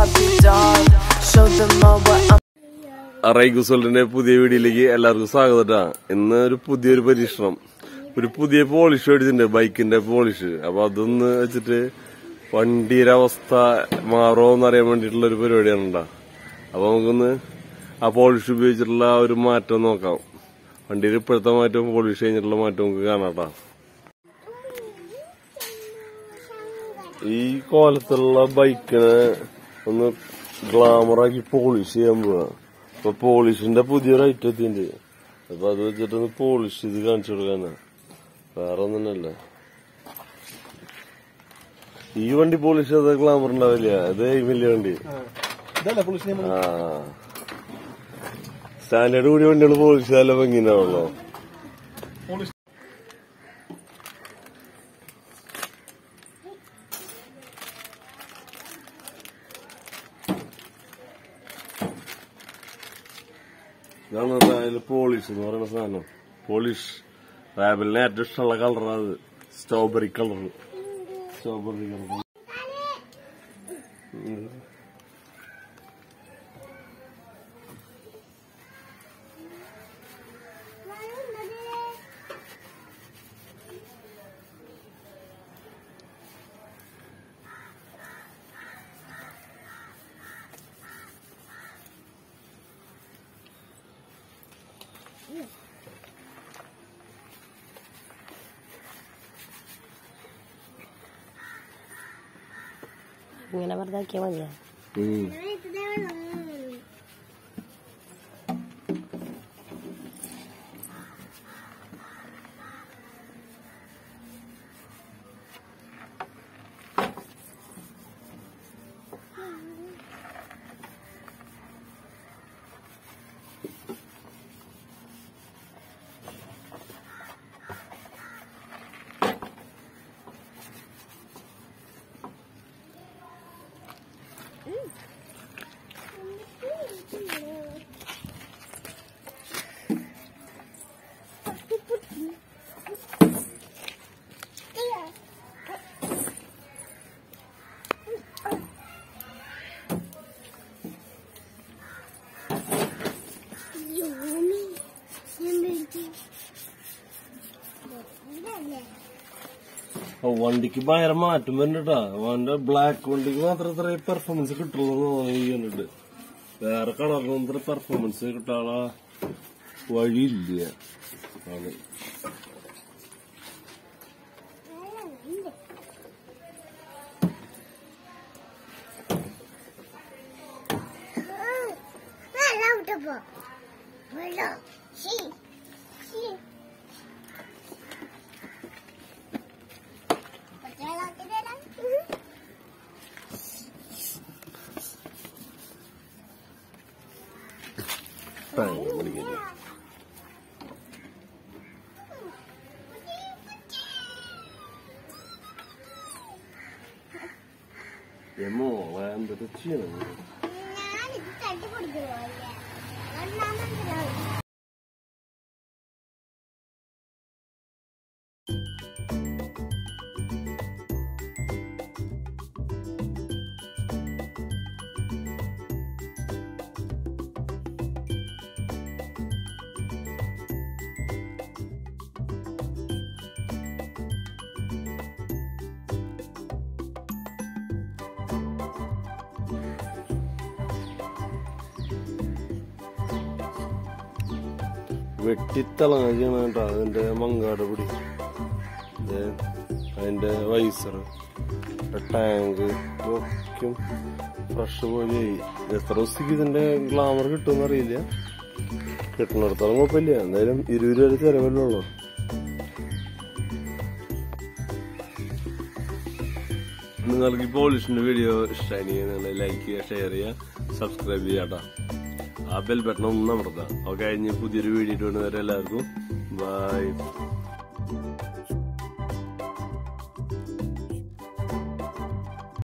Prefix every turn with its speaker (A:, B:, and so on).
A: puppy dog. Show them all what I'm.
B: റൈഗുസോളിന്റെ പുതിയ വീഡിയോയിലേക്ക് എല്ലാവർക്കും സ്വാഗതം ട്ടാ. ഇന്ന് ഒരു പുതിയൊരു പരീക്ഷണം ഒരു പുതിയ പോളിഷ് മേടിച്ചിട്ടുണ്ട് ബൈക്കിന്റെ പോളിഷ് അപ്പൊ അതൊന്ന് വെച്ചിട്ട് വണ്ടിയുടെ അവസ്ഥ മാറോ എന്നറിയാൻ വേണ്ടിയിട്ടുള്ള ഒരു പരിപാടിയാണ് ട്ടാ. അപ്പൊ നമുക്കൊന്ന് ആ പോളിഷ് ഉപയോഗിച്ചിട്ടുള്ള ആ ഒരു മാറ്റം നോക്കാം വണ്ടിയിൽ ഇപ്പോഴത്തെ മാറ്റവും പോളിഷ് കഴിഞ്ഞിട്ടുള്ള മാറ്റവും നമുക്ക് കാണാട്ടാ ഈ കോലത്തുള്ള ബൈക്കിനെ ഒന്ന് ഗ്ലാമറാക്കി പോളിഷ് ചെയ്യാൻ പോവാ അപ്പൊ പോളിഷിന്റെ പുതിയൊരു ഐറ്റം എത്തിണ്ട് അപ്പൊ അത് വെച്ചിട്ടൊന്ന് പോളിഷ് ചെയ്ത് കാണിച്ചു കൊടുക്കാനാ വേറെ ഒന്നല്ല ഈ വണ്ടി പോളിഷ് ചെയ്ത ഗ്ലാമർ ഉണ്ടാവില്ല അത് ഈ വലിയ വണ്ടി
C: ഇതല്ല പുളിശ്ശേരി നമ്മൾ
B: ആ സ്റ്റാൻഡേർഡ് കൂടിയ വണ്ടികൾ പോളിഷ് ചെയ്താലേ ഭംഗിണ്ടാവുള്ളൂ
C: പോളിഷ്
B: ഇതാണ് അതിൽ പോളിഷ് എന്ന് പറയുന്ന സാധനം പോളിഷ് റാബിലിന് ഏറ്റവും ഇഷ്ടമുള്ള കളറാണ് അത് സ്ട്രോബെറി കളർ സ്ട്രോബെറി കളർ
D: ഇങ്ങനെ വെറുതെ ആക്കിയാൽ മതിയോ
B: ഓ, വണ്ടിക്ക് ഭയങ്കര മാറ്റം വരുന്നുണ്ടാ അവന്റെ ബ്ലാക്ക് വണ്ടിക്ക് മാത്രം ഇത്ര പെർഫോമൻസ് കിട്ടുള്ളൂ കണ്ടിട്ട് വേറെ കളറിനൊന്നും ഇത്ര പെർഫോമൻസ് കിട്ടാനുള്ള വഴിയില്ല ആണ് ഭയങ്കര പിടിക്കുന്നു. ഏ മോളെ എന്തൊക്കെ ചെയ്യണം വെട്ടിത്തിളങ്ങ ചെയ്യണം കേട്ടോ അതിന്റെ മങ്കാട് പിടി ഇത് അതിന്റെ വൈസർ ടാങ്ക് ഒക്കും ഫ്രഷ് പോലെയായി എത്ര ദിവസത്തേക്ക് ഇതിന്റെ ഗ്ലാമർ കിട്ടുമെന്ന് അറിയില്ല കിട്ടുന്നിടത്തോളം കുഴപ്പമില്ല എന്തായാലും ഇരുപത് രൂപ ചെലവല്ലേ ഉള്ളൂ നിങ്ങൾക്ക് ഈ പോളിഷിന്റെ വീഡിയോ ഇഷ്ടമായി ലൈക്ക് ചെയ്യുക ഷെയർ ചെയ്യുക സബ്സ്ക്രൈബ് ചെയ്യാട്ടോ ആ ബെൽ ബട്ടൺ ഒന്ന് അമർത്താം അത് കഴിഞ്ഞ് പുതിയൊരു വീഡിയോ ഇട്ട് വരുന്നവരെ എല്ലാവർക്കും ബൈ